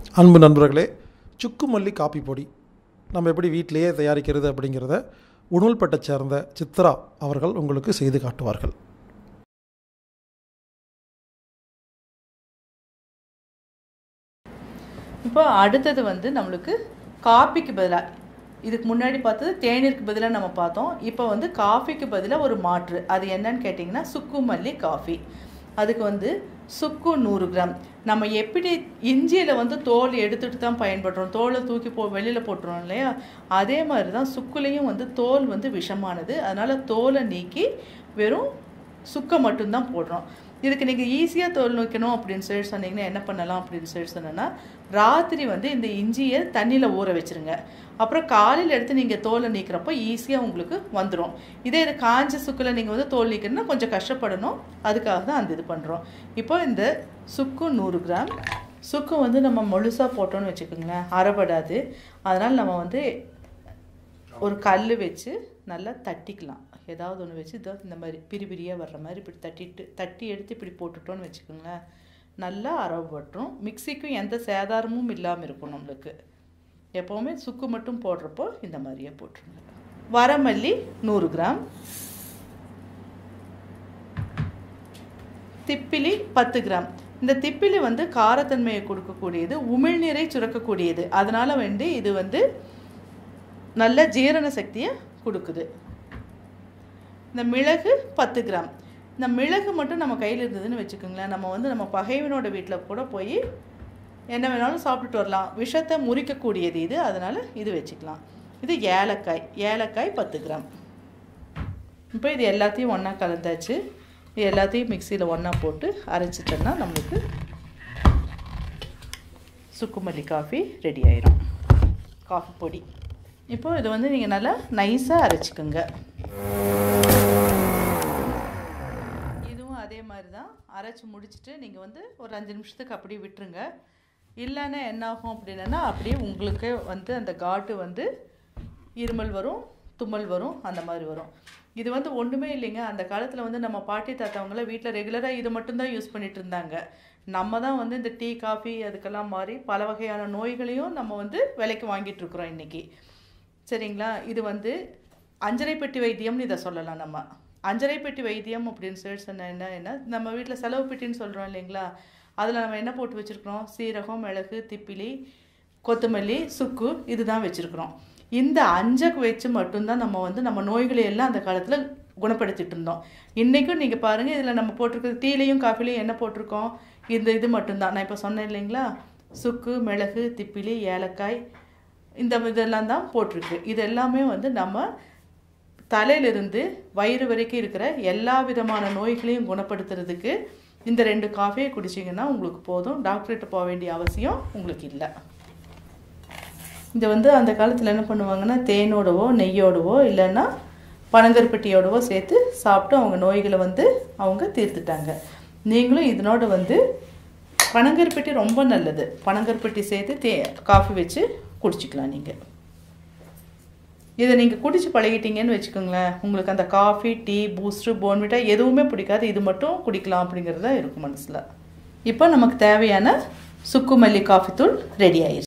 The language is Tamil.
அன்பு நண்பர்களே சுக்கு மல்லி காப்பி பொடி நம்ம எப்படி வீட்டிலேயே தயாரிக்கிறது அப்படிங்கிறத உணவுப்பட்டை சேர்ந்த சித்ரா அவர்கள் உங்களுக்கு செய்து காட்டுவார்கள் இப்போ அடுத்தது வந்து நம்மளுக்கு காப்பிக்கு பதிலாக இதுக்கு முன்னாடி பார்த்தது தேநீருக்கு பதிலாக நம்ம பார்த்தோம் இப்போ வந்து காஃபிக்கு பதிலாக ஒரு மாற்று அது என்னன்னு கேட்டிங்கன்னா சுக்கு மல்லி காஃபி அதுக்கு வந்து சுக்கு நூறு கிராம் நம்ம எப்படி இஞ்சியில் வந்து தோல் எடுத்துகிட்டு தான் பயன்படுறோம் தோலை தூக்கி போ வெளியில் போட்டுறோம் இல்லையா அதே மாதிரி தான் சுக்குலேயும் வந்து தோல் வந்து விஷமானது அதனால் தோலை நீக்கி வெறும் சுக்கை மட்டும்தான் போடுறோம் இதுக்கு நீங்கள் ஈஸியாக தோல் நோக்கணும் அப்படின்னு சொல்லி சொன்னீங்கன்னா என்ன பண்ணலாம் அப்படின்னு சொல்லி சொன்னேன்னா ராத்திரி வந்து இந்த இஞ்சியை தண்ணியில் ஊற வச்சுருங்க அப்புறம் காலையில் எடுத்து நீங்கள் தோலை நீக்கிறப்போ ஈஸியாக உங்களுக்கு வந்துடும் இதே இது காஞ்ச சுக்கில் நீங்கள் வந்து தோல் நீக்கணும்னா கொஞ்சம் கஷ்டப்படணும் அதுக்காக தான் அந்த இது பண்ணுறோம் இப்போ இந்த சுக்கு நூறு கிராம் சுக்கு வந்து நம்ம முழுசாக போட்டோன்னு வச்சுக்கோங்களேன் அரைப்படாது அதனால் நம்ம வந்து ஒரு கல் வச்சு நல்லா தட்டிக்கலாம் ஏதாவது ஒன்று வச்சு இதோ இந்த மாதிரி பிரி பிரியாக வர்ற மாதிரி இப்படி தட்டிட்டு தட்டி எடுத்து இப்படி போட்டுட்டோன்னு வச்சுக்கோங்களேன் நல்லா அரவுபட்டுரும் மிக்சிக்கும் எந்த சேதாரமும் இல்லாமல் இருக்கும் நம்மளுக்கு எப்போவுமே சுக்கு மட்டும் போடுறப்போ இந்த மாதிரியே போட்டுருங்க வரமல்லி நூறு கிராம் திப்பிலி பத்து கிராம் இந்த திப்பிலி வந்து காரத்தன்மையை கொடுக்கக்கூடியது உமிழ்நீரை சுரக்கக்கூடியது அதனால் வந்து இது வந்து நல்ல ஜீரண சக்தியை கொடுக்குது இந்த மிளகு பத்து கிராம் இந்த மிளகு மட்டும் நம்ம கையில் இருந்ததுன்னு வச்சுக்கோங்களேன் நம்ம வந்து நம்ம பகைவனோட வீட்டில் கூட போய் என்ன வேணாலும் சாப்பிட்டுட்டு வரலாம் விஷத்தை முறிக்கக்கூடியது இது அதனால் இது வச்சுக்கலாம் இது ஏலக்காய் ஏலக்காய் பத்து கிராம் இப்போ இது எல்லாத்தையும் ஒன்றா கலந்தாச்சு இது எல்லாத்தையும் மிக்சியில் ஒன்றா போட்டு அரைச்சிட்டோன்னா நம்மளுக்கு சுக்குமல்லி காஃபி ரெடி ஆயிரும் காஃபி பொடி இப்போ இதை வந்து நீங்கள் நல்லா நைஸாக அரைச்சிக்கோங்க இதுவும் அதே மாதிரி தான் அரைச்சி முடிச்சுட்டு நீங்கள் வந்து ஒரு அஞ்சு நிமிஷத்துக்கு அப்படியே விட்டுருங்க இல்லைன்னா என்ன ஆகும் அப்படின்னா அப்படியே உங்களுக்கு வந்து அந்த காட்டு வந்து இருமல் வரும் தும்மல் வரும் அந்த மாதிரி வரும் இது வந்து ஒன்றுமே இல்லைங்க அந்த காலத்தில் வந்து நம்ம பாட்டி தாத்தாவங்களாம் வீட்டில் ரெகுலராக இது மட்டும்தான் யூஸ் பண்ணிட்டு இருந்தாங்க நம்ம தான் வந்து இந்த டீ காஃபி அதுக்கெல்லாம் மாறி பல வகையான நோய்களையும் நம்ம வந்து விலைக்கு வாங்கிட்டு இருக்கிறோம் இன்றைக்கி சரிங்களா இது வந்து அஞ்சரை பெட்டி வைத்தியம்னு இதை சொல்லலாம் நம்ம அஞ்சரை பெட்டி வைத்தியம் அப்படின்னு சொல்லி சொன்ன என்ன என்ன நம்ம வீட்டில் செலவு பெட்டின்னு சொல்கிறோம் இல்லைங்களா அதில் நம்ம என்ன போட்டு வச்சுருக்கிறோம் சீரகம் மிளகு திப்பிலி கொத்தமல்லி சுக்கு இதுதான் வச்சுருக்குறோம் இந்த அஞ்சக்கு வச்சு மட்டும்தான் நம்ம வந்து நம்ம நோய்களை எல்லாம் அந்த காலத்தில் குணப்படுத்திட்டு இருந்தோம் இன்றைக்கும் நீங்கள் பாருங்கள் இதில் நம்ம போட்டிருக்கிறது டீலையும் காஃபிலையும் என்ன போட்டிருக்கோம் இந்த இது மட்டும்தான் நான் இப்போ சொன்னேன் இல்லைங்களா சுக்கு மிளகு திப்பிலி ஏலக்காய் இந்த இதெல்லாம் தான் போட்டிருக்கு இது எல்லாமே வந்து நம்ம தலையிலிருந்து வயிறு வரைக்கும் இருக்கிற எல்லா விதமான நோய்களையும் குணப்படுத்துறதுக்கு இந்த ரெண்டு காஃபியை குடிச்சிங்கன்னா உங்களுக்கு போதும் டாக்டர்கிட்ட போக வேண்டிய அவசியம் உங்களுக்கு இல்லை இதை வந்து அந்த காலத்தில் என்ன பண்ணுவாங்கன்னா தேனோடவோ நெய்யோடவோ இல்லைன்னா பனங்கருப்பட்டியோடவோ சேர்த்து சாப்பிட்டு அவங்க நோய்களை வந்து அவங்க தீர்த்துட்டாங்க நீங்களும் இதனோட வந்து பனங்கருப்பட்டி ரொம்ப நல்லது பனங்கருப்பட்டி சேர்த்து தே காஃபி வச்சு குடிச்சிக்கலாம் நீங்கள் இதை நீங்கள் குடிச்சு பழகிட்டீங்கன்னு வச்சுக்கோங்களேன் உங்களுக்கு அந்த காஃபி டீ பூஸ்ட்ரு போன்விட்டா எதுவுமே பிடிக்காது இது மட்டும் குடிக்கலாம் அப்படிங்கிறது தான் இருக்கும் மனசில் இப்போ நமக்கு தேவையான சுக்கு மல்லி காஃபி தூள் ரெடி ஆயிடுச்சு